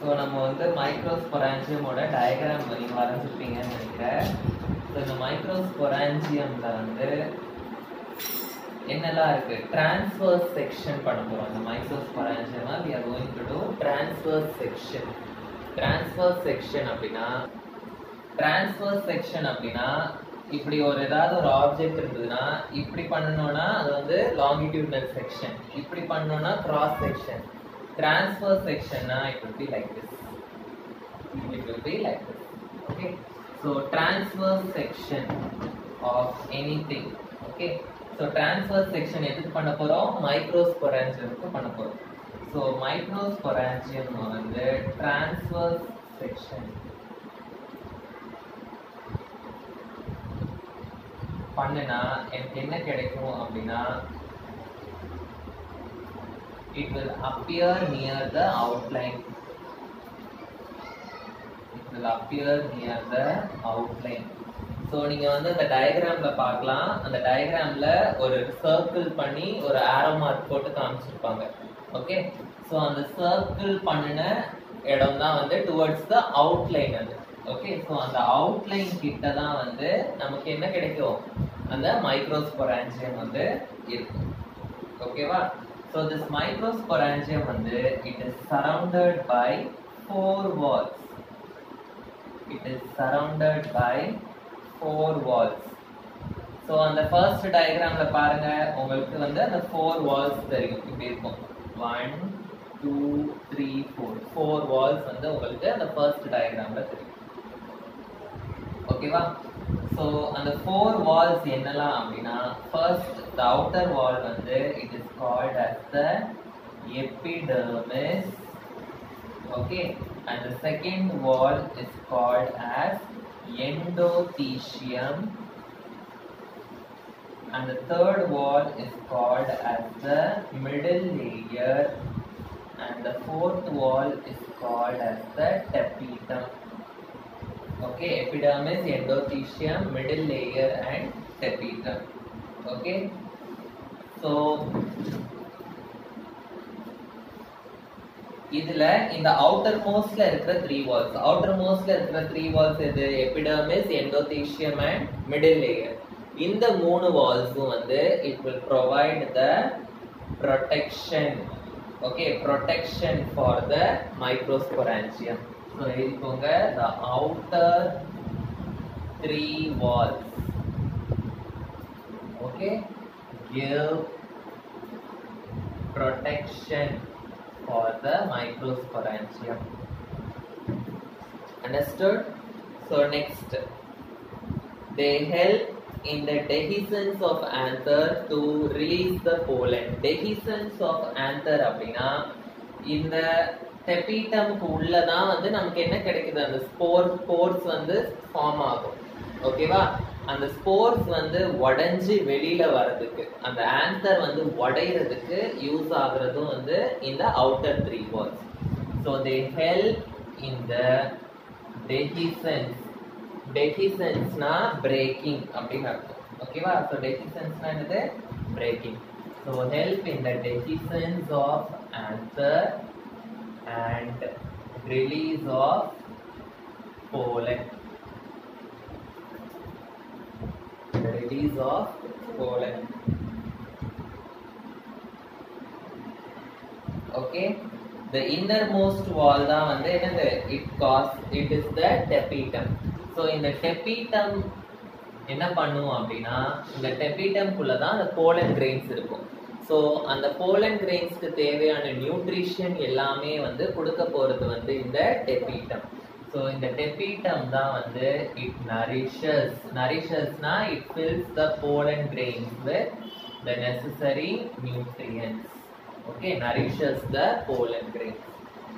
So நம்ம வந்து மைக்ரோஸ்பொரான்சியமோட diagram நீங்கள் வரைஞ்சிருப்பீங்கன்னு நினைக்கிறேன் ஸோ இந்த மைக்ரோஸ்பொரான்சியம்ல வந்து என்னெல்லாம் இருக்கு டிரான்ஸ்வர்ஸ் செக்ஷன் பண்ண போறோம் இந்த மைக்ரோஸ்பொரான்சியமா we are going to do transverse section transverse section அப்படின்னா transverse section அப்படின்னா இப்படி ஒரு ஏதாவது ஒரு ஆப்ஜெக்ட் இருந்ததுன்னா இப்படி பண்ணணும்னா அது வந்து longitudinal section இப்படி பண்ணணும்னா cross section transverse sectionனா it will be like this it will be like this okay so transverse section of anything okay so transverse section எதுக்கு பண்ண போறோம் மைக்ரோஸ்பொரான்சியம்க்கு பண்ண போறோம் so மைக்ரோஸ்பொரான்சியம் வந்து transverse section பண்ணுனா எனக்கு என்ன கிடைக்கும் அப்படின்னா it will appear near the outline it will appear near the outline so நீங்க வந்து அந்த டயக்ராம்ல பார்க்கலாம் அந்த டயக்ராம்ல ஒரு சர்க்கிள் பண்ணி ஒரு ஆரோ மார்க் போட்டு காமிச்சிருப்பாங்க ஓகே ஸோ அந்த சர்க்கிள் பண்ணின இடம் தான் வந்து டுவர்ட்ஸ் த அவுட்லைன் அது ஓகே ஸோ அந்த அவுட்லைன் கிட்ட தான் வந்து நமக்கு என்ன கிடைக்கும் அந்த மைக்ரோஸ்பொரான்சியம் வந்து இருக்கும் ஓகேவா ஸோ திஸ் மைக்ரோஸ்பொரான்சியம் வந்து it is surrounded by four walls it is surrounded by four walls so அந்த ஃபர்ஸ்ட் டயக்ராம்ல பாருங்க உங்களுக்கு வந்து அந்த ஃபோர் வால்ஸ் தெரியும் இப்படி இருக்கும் one two three four four walls வந்து உங்களுக்கு அந்த ஃபர்ஸ்ட் டயக்ராம்ல தெரியும் ஓகேவா ஸோ அந்த ஃபோர் வால்ஸ் என்னலாம் அப்படின்னா ஃபர்ஸ்ட் த அவுட்டர் வால் வந்து it is called as the epidermis okay and the second wall is called as endothelium and the third wall is called as the middle layer and the fourth wall is called as the tapetum okay epidermis endothelium middle layer and tapetum okay so இதுல இந்த outer மோஸ்ட்ல இருக்கிற three Waals outer மோஸ்ட்ல இருக்கிற three walls எது epidermis endothecium and middle layer இந்த மூணு வால்ஸும் வந்து it will provide the protection okay protection for the microsporangium so எழுதிக்கோங்க the outer three walls okay give protection for the microsporangium. Understood? So next, they help in the dehiscence of anther to release the pollen. Dehiscence of anther அப்படின்னா இந்த டெபிட்டம்க்கு உள்ளதான் வந்து நமக்கு என்ன கிடைக்குது அந்த spore sports வந்து ஃபார்ம் ஆகும் ஓகேவா அந்த ஸ்போர்ஸ் வந்து உடைஞ்சு வெளியில வர்றதுக்கு அந்த ஆன்சர் வந்து உடையிறதுக்கு யூஸ் ஆகுறதும் வந்து இந்த outer three walls so they help இந்த டெஹிசன்ஸ் டெஹிசன்ஸ்னா பிரேக்கிங் அப்படின்னு அர்த்தம் ஓகேவா ஸோ டெஹிசன்ஸ்னா என்னது breaking so help in the dehiscence of anther and release of pollen the release of pollen. Okay, the innermost wall தான் வந்து என்னது it cause it is the tapetum. So இந்த tapetum என்ன பண்ணும் அப்படின்னா இந்த டெபிட்டம்குள்ள தான் அந்த போலன் கிரெயின்ஸ் இருக்கும் ஸோ அந்த போலன் கிரெயின்ஸ்க்கு தேவையான நியூட்ரிஷன் எல்லாமே வந்து கொடுக்க போறது வந்து இந்த டெபிட்டம் ஸோ இந்த டெபிட்டம் தான் வந்து இட் நரிஷஸ் நரிஷஸ்னா it fills the pollen grains with the necessary nutrients okay nourishes the pollen grains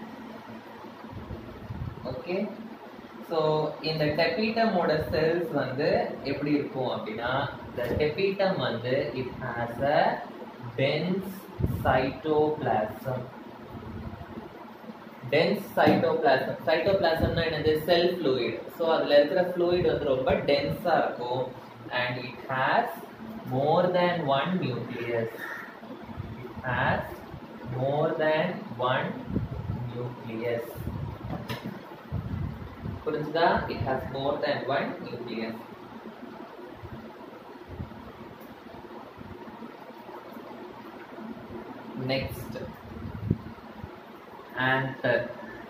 okay so இந்த டெபிட்டமோட செல்ஸ் வந்து எப்படி இருக்கும் அப்படின்னா இந்த டெபிட்டம் வந்து it has a dense cytoplasm dense cytoplasm சைட்டோபிளாசம்னா என்னது செல் ஃப்ளூயிட் ஸோ அதில் இருக்கிற ஃப்ளூயிட் வந்து ரொம்ப டென்ஸாக இருக்கும் and it has more than one nucleus it has more than one nucleus புரிஞ்சுதா it has more than one nucleus next anther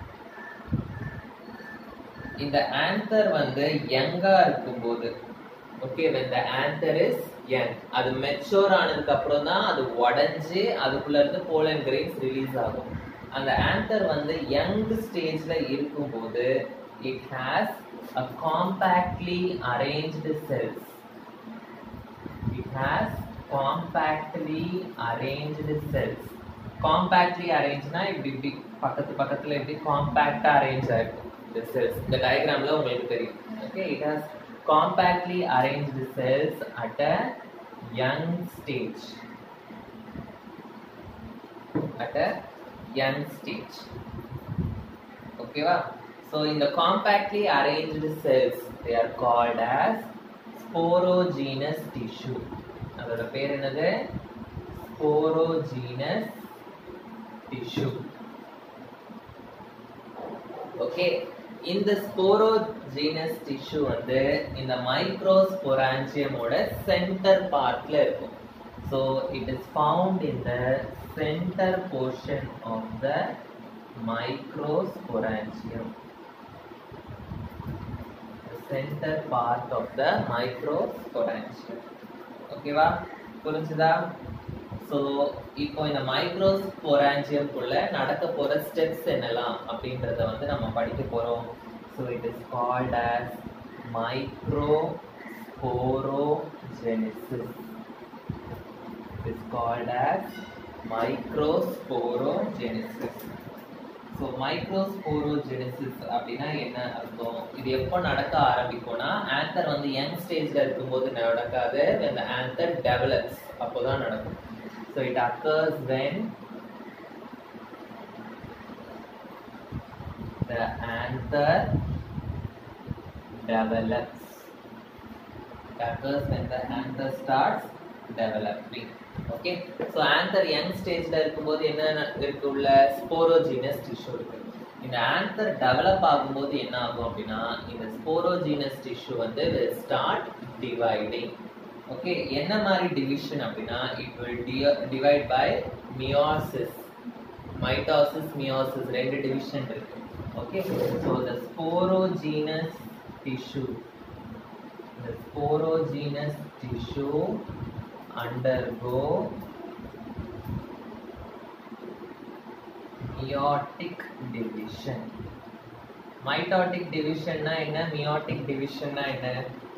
இந்த ஆன்தர் வந்து யங்கா இருக்கும்போது okay when the anther is young அது மெச்சூர் ஆனதுக்கு அப்புறம் தான் அது உடைஞ்சு அதுக்குள்ள இருந்து போலன் கிரெயின்ஸ் ரிலீஸ் ஆகும் அந்த ஆன்தர் வந்து யங் ஸ்டேஜ்ல இருக்கும்போது it has a compactly arranged cells it has compactly arranged cells compactly arrangedனா இப்படி இப்படி பக்கத்து பக்கத்துல இப்படி காம்பாக்டா அரேஞ்ச் ஆயிருக்கும் இந்த செல்ஸ் இந்த டயக்ராம்ல உங்களுக்கு தெரியும் okay it has compactly arranged cells at a young stage at a young stage ஓகேவா so in the compactly arranged cells they are called as sporogenous tissue அதோட பேர் என்னது sporogenous tissue ஓகே இந்த ஸ்போரோஜீனஸ் டிஷ்யூ வந்து இந்த மைக்ரோஸ்பொரான்சியமோட centre பார்ட்ல இருக்கும் so it is found in the centre portion of the microsporangium centre part of the microsporangium ஓகேவா புரிஞ்சுதா ஸோ இப்போ இந்த மைக்ரோஸ்பொரான்சியம்குள்ள நடக்க போற ஸ்டெப்ஸ் என்னலாம் அப்படின்றத வந்து நம்ம படிக்க போறோம் so it is called as microsporogenesis it is called as microsporogenesis so microsporogenesis அப்படின்னா என்ன அர்த்தம் இது எப்போ நடக்க ஆரம்பிக்கும்னா ஆன்தர் வந்து யங் ஸ்டேஜ்ல இருக்கும்போது நடக்காது அந்த ஆன்தர் டெவலப்ஸ் அப்போதான் நடக்கும் So it occurs when the anther develops. It occurs when the anther starts developing. Okay so anther young ஸ்டேஜ்ல இருக்கும்போது என்ன இருக்கு உள்ள ஸ்போரோஜீனஸ் டிஷ்யூ இருக்கு இந்த ஆன்தர் டெவலப் ஆகும்போது என்ன ஆகும் அப்படின்னா இந்த ஸ்போரோஜீனஸ் டிஷ்யூ வந்து ஸ்டார்ட் டிவைடிங் ஓகே என்ன மாதிரி டிவிஷன் அப்படின்னா it will divide by meiosis mitosis meiosis ரெண்டு டிவிஷன் இருக்கு okay so the sporogenous tissue the sporogenous tissue undergo meiotic division mitotic divisionனா என்ன meiotic divisionனா என்ன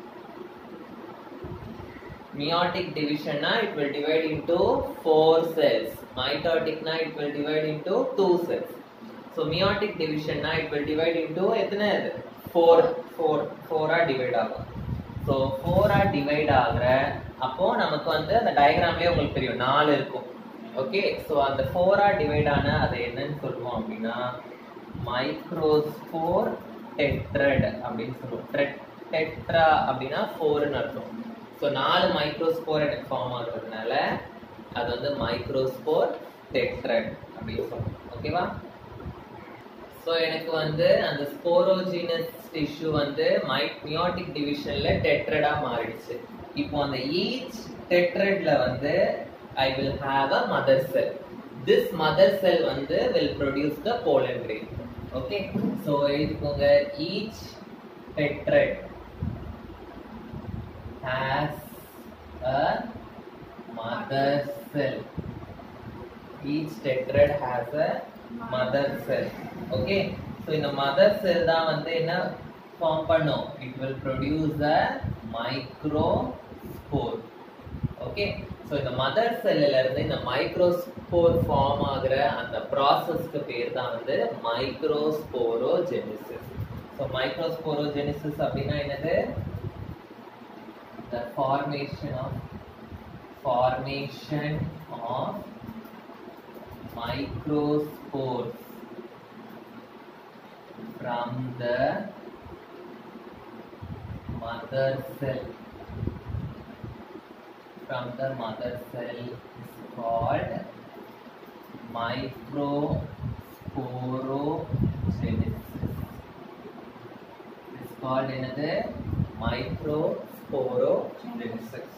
meiotic divisionனா it will divide into four cells mitoticனா it will divide into two cells so meiotic divisionனா it will divide into எத்தனை இது four four four ஆ divide ஆகும் so ஃபோராக divide ஆகுற அப்போ நமக்கு வந்து அந்த டயக்ராம்லேயே உங்களுக்கு தெரியும் நாலு இருக்கும் ஓகே ஸோ அந்த ஃபோராக டிவைட் ஆன அதை என்னன்னு சொல்லுவோம் அப்படின்னா மைக்ரோஸ்போர் டெட்ரட் அப்படின்னு சொல்லுவோம் ட்ரெட் டெட்ரா அப்படின்னா ஃபோர்னு அர்த்தம் ஸோ நாலு மைக்ரோஸ்போர் எனக்கு ஃபார்ம் ஆகுறதுனால அது வந்து மைக்ரோஸ்போர் டெட்ரட் அப்படின்னு சொல்லுவோம் ஓகேவா ஸோ எனக்கு வந்து அந்த ஸ்போரோஜினஸ் டிஷ்யூ வந்து மை மியோட்டிக் டிவிஷன்ல டெட்ரடா மாறிடுச்சு இப்போ அந்த ஈச் டெட்ரட்ல வந்து I will have a mother cell this mother cell வந்து will produce the pollen grain okay so எழுதிக்கோங்க each tetrad has a mother cell each tetrad has a mother cell okay so இந்த mother cell தான் வந்து என்ன form பண்ணும் it will produce a microspore okay so இந்த mother செல்லில் இருந்து இந்த மைக்ரோஸ்போர் ஃபார்ம் ஆகுற அந்த ப்ராசஸ்க்கு பேர் தான் வந்து மைக்ரோஸ்போரோஜெனிசிஸ் ஸோ மைக்ரோஸ்போரோஜெனிசிஸ் அப்படின்னா என்னது the formation of formation of microspores from the mother cell from the mother cell is called microsporogenesis called என்னது மைக்ரோஸ்போரோஜெனிசிஸ்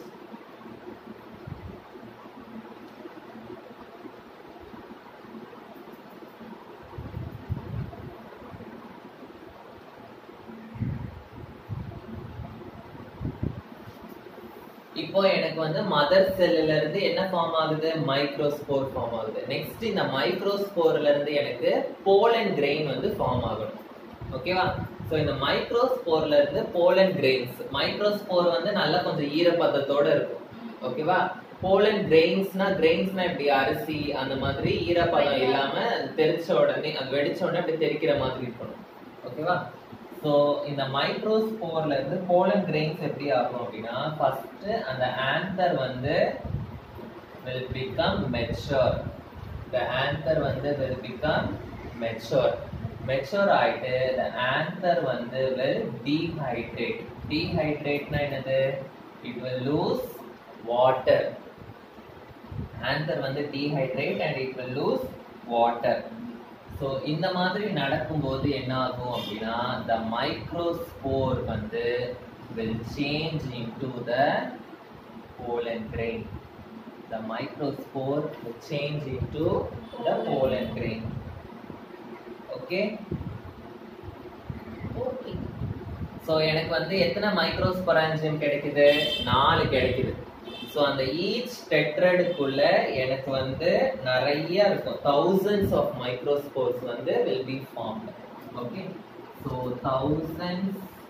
இப்போ எனக்கு வந்து மதர் செல்லுல இருந்து என்ன ஃபார்ம் ஆகுது மைக்ரோஸ்போர் ஃபார்ம் ஆகுது நெக்ஸ்ட் இந்த மைக்ரோஸ்போர்ல இருந்து எனக்கு போலன் கிரெயின் வந்து ஃபார்ம் ஆகணும் ஓகேவா சோ இந்த மைக்ரோஸ்போர்ல இருந்து போலன் கிரெயின்ஸ் மைக்ரோஸ்போர் வந்து நல்லா கொஞ்சம் ஈரப்பதத்தோட இருக்கும் ஓகேவா போலன் கிரெயின்ஸ்னா கிரெயின்ஸ்னா இப்படி அரிசி அந்த மாதிரி ஈரப்பதம் இல்லாம அது தெரிச்ச உடனே அது வெடிச்ச உடனே அப்படி தெரிக்கிற மாதிரி இருக்கணும் ஓகேவா ஸோ இந்த மைக்ரோஸ்போர்ல இருந்து போலன் கிரெயின்ஸ் எப்படி ஆகும் அப்படின்னா ஃபர்ஸ்ட் அந்த ஆன்தர் வந்து will become mature the anther வந்து will become mature mature ஆயிட்டு the anther வந்து will dehydrate dehydrateனா என்னது it will lose water anther வந்து dehydrate and it will lose water so இந்த மாதிரி நடக்கும்போது என்ன ஆகும் அப்படின்னா the microspore வந்து will change into the pollen grain the microspore will change into the pollen grain okay okay so எனக்கு வந்து எத்தனை மைக்ரோஸ்பொராஞ்சியம் கிடைக்குது நாலு கிடைக்குது ஸோ அந்த ஈச் டெட்ரடுக்குள்ள எனக்கு வந்து நிறைய இருக்கும் thousands ஆஃப் மைக்ரோஸ்போர்ஸ் வந்து will be formed okay so thousands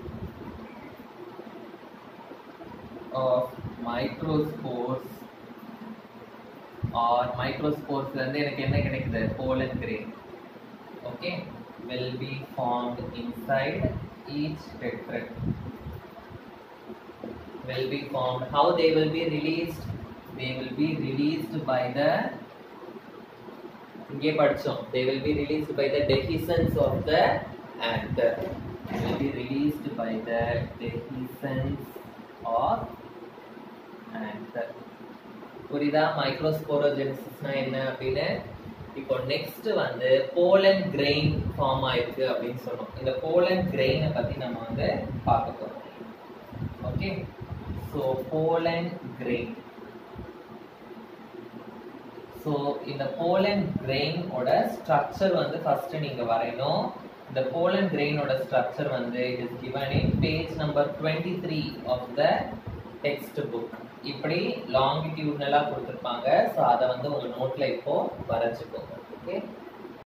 of microspores are மைக்ரோஸ்போர்ஸ்ல இருந்து எனக்கு என்ன கிடைக்குது pollen grain okay will be formed inside each tetrad will be formed how they will be released they will be released by the இங்கே படிச்சோம் they will be released by the dehiscence of the anther will be released by the dehiscence of anther புரியுதா மைக்ரோஸ்போரோஜெனிசிஸ்னா என்ன அப்படின்னு இப்போ next வந்து pollen grain form ஆயிருக்கு அப்படின்னு சொன்னோம் இந்த போலன் கிரெயினை பத்தி நம்ம வந்து பார்க்க போறோம் okay so pollen grain so இந்த போலன் கிரெயினோட ஸ்ட்ரக்சர் வந்து ஃபர்ஸ்ட் நீங்க வரையணும் இந்த போலன் கிரெயினோட ஸ்ட்ரக்சர் வந்து it is given in page number twenty three of the textbook இப்படி லாங்கிடியூட்னலா கொடுத்துருப்பாங்க ஸோ அதை வந்து உங்க நோட்ல இப்போ வரைச்சுக்கோங்க ஓகே